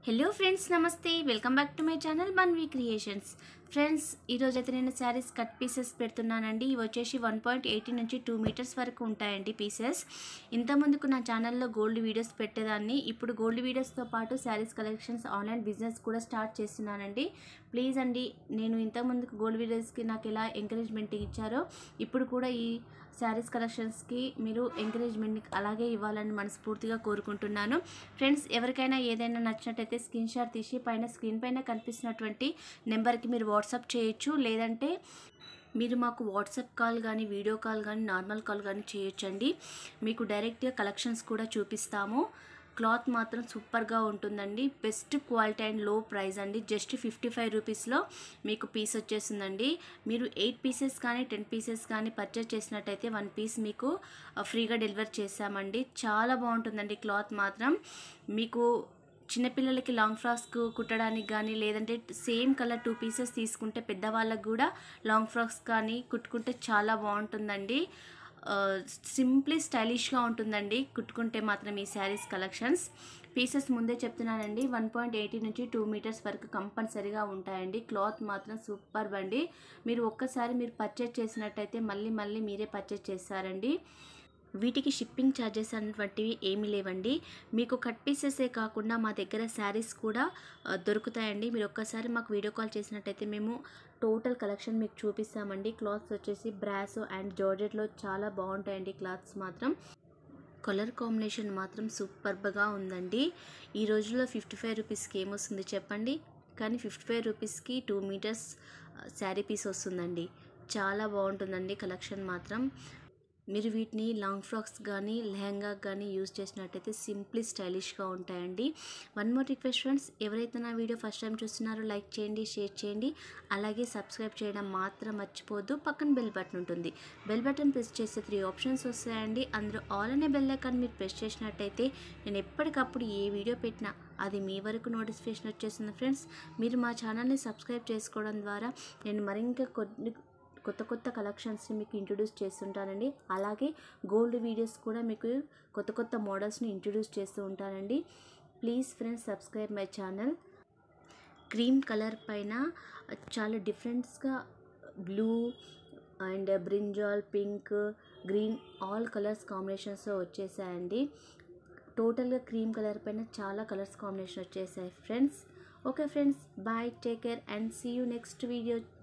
hello friends నమస్తే welcome back to my channel Manvi creations friends ఈరోజు అయితే నేను శారీస్ కట్ పీసెస్ పెడుతున్నానండి ఇవి వచ్చేసి వన్ పాయింట్ ఎయిటీ నుంచి టూ మీటర్స్ వరకు ఉంటాయండి పీసెస్ ఇంతకుముందుకు నా ఛానల్లో గోల్డ్ వీడియోస్ పెట్టేదాన్ని ఇప్పుడు గోల్డ్ వీడియోస్తో పాటు శారీస్ కలెక్షన్స్ ఆన్లైన్ బిజినెస్ కూడా స్టార్ట్ చేస్తున్నానండి ప్లీజ్ అండి నేను ఇంతకుముందుకు గోల్డ్ వీడియోస్కి నాకు ఎలా ఎంకరేజ్మెంట్ ఇచ్చారో ఇప్పుడు కూడా ఈ శారీస్ కలెక్షన్స్కి మీరు ఎంకరేజ్మెంట్ అలాగే ఇవ్వాలని మనస్ఫూర్తిగా కోరుకుంటున్నాను ఫ్రెండ్స్ ఎవరికైనా ఏదైనా నచ్చినట్టయితే స్క్రీన్ షాట్ తీసి పైన స్క్రీన్ పైన కనిపిస్తున్నటువంటి నెంబర్కి మీరు వాట్సాప్ చేయొచ్చు లేదంటే మీరు మాకు వాట్సాప్ కాల్ కానీ వీడియో కాల్ కానీ నార్మల్ కాల్ కానీ చేయొచ్చండి మీకు డైరెక్ట్గా కలెక్షన్స్ కూడా చూపిస్తాము క్లాత్ మాత్రం సూపర్గా ఉంటుందండి best quality and low price అండి జస్ట్ ఫిఫ్టీ ఫైవ్ రూపీస్లో మీకు పీస్ వచ్చేసిందండి మీరు ఎయిట్ పీసెస్ కానీ టెన్ పీసెస్ కానీ పర్చేస్ చేసినట్టయితే వన్ పీస్ మీకు ఫ్రీగా డెలివర్ చేసామండి చాలా బాగుంటుందండి క్లాత్ మాత్రం మీకు చిన్నపిల్లలకి లాంగ్ ఫ్రాక్స్ కుట్టడానికి కానీ లేదంటే సేమ్ కలర్ టూ పీసెస్ తీసుకుంటే పెద్దవాళ్ళకి కూడా లాంగ్ ఫ్రాక్స్ కానీ కుట్టుకుంటే చాలా బాగుంటుందండి సింప్లీ స్టైలిష్గా ఉంటుందండి కుట్టుకుంటే మాత్రం ఈ శారీస్ కలెక్షన్స్ పీసెస్ ముందే చెప్తున్నానండి వన్ పాయింట్ ఎయిటీ నుంచి టూ మీటర్స్ వరకు కంపల్సరీగా ఉంటాయండి క్లాత్ మాత్రం సూపర్ అండి మీరు ఒక్కసారి మీరు పర్చేజ్ చేసినట్టయితే మళ్ళీ మళ్ళీ మీరే పర్చేజ్ చేస్తారండి వీటికి షిప్పింగ్ ఛార్జెస్ అనేటువంటివి ఏమీ లేవండి మీకు కట్ పీసెసే కాకుండా మా దగ్గర శారీస్ కూడా ఆ, దొరుకుతాయండి మీరు ఒక్కసారి మాకు వీడియో కాల్ చేసినట్టయితే మేము టోటల్ కలెక్షన్ మీకు చూపిస్తామండి క్లాత్స్ వచ్చేసి బ్రాస్ అండ్ జార్జెట్లో చాలా బాగుంటాయండి క్లాత్స్ మాత్రం కలర్ కాంబినేషన్ మాత్రం సూపర్బ్గా ఉందండి ఈ రోజుల్లో ఫిఫ్టీ ఫైవ్ రూపీస్కి ఏమొస్తుంది చెప్పండి కానీ ఫిఫ్టీ ఫైవ్ రూపీస్కి టూ మీటర్స్ శారీ పీస్ వస్తుందండి చాలా బాగుంటుందండి కలెక్షన్ మాత్రం మీరు వీటిని లాంగ్ ఫ్రాక్స్ కానీ లెహంగా కానీ యూజ్ చేసినట్టయితే సింప్లీ స్టైలిష్గా ఉంటాయండి వన్ మోర్ రిక్వెస్ట్ ఫ్రెండ్స్ ఎవరైతే నా వీడియో ఫస్ట్ టైం చూస్తున్నారో లైక్ చేయండి షేర్ చేయండి అలాగే సబ్స్క్రైబ్ చేయడం మాత్రం మర్చిపోవద్దు పక్కన బెల్ బటన్ ఉంటుంది బెల్ బటన్ ప్రెస్ చేస్తే త్రీ ఆప్షన్స్ వస్తాయండి అందులో ఆల్ అనే బెల్ ఐకాన్ మీరు ప్రెస్ చేసినట్టయితే నేను ఎప్పటికప్పుడు ఏ వీడియో పెట్టినా అది మీ వరకు నోటిఫికేషన్ వచ్చేస్తుంది ఫ్రెండ్స్ మీరు మా ఛానల్ని సబ్స్క్రైబ్ చేసుకోవడం ద్వారా నేను మరింక కొన్ని కొత్త కొత్త కలెక్షన్స్ని మీకు ఇంట్రొడ్యూస్ చేస్తుంటానండి అలాగే గోల్డ్ వీడియోస్ కూడా మీకు కొత్త కొత్త మోడల్స్ని ఇంట్రొడ్యూస్ చేస్తూ ఉంటానండి please friends subscribe my channel cream colour పైన చాలా డిఫరెంట్స్గా blue and brinjal pink green all colours కాంబినేషన్స్లో వచ్చేసాయండి టోటల్గా క్రీమ్ కలర్ పైన చాలా కలర్స్ కాంబినేషన్ వచ్చేసాయి friends okay friends bye take care and see you next video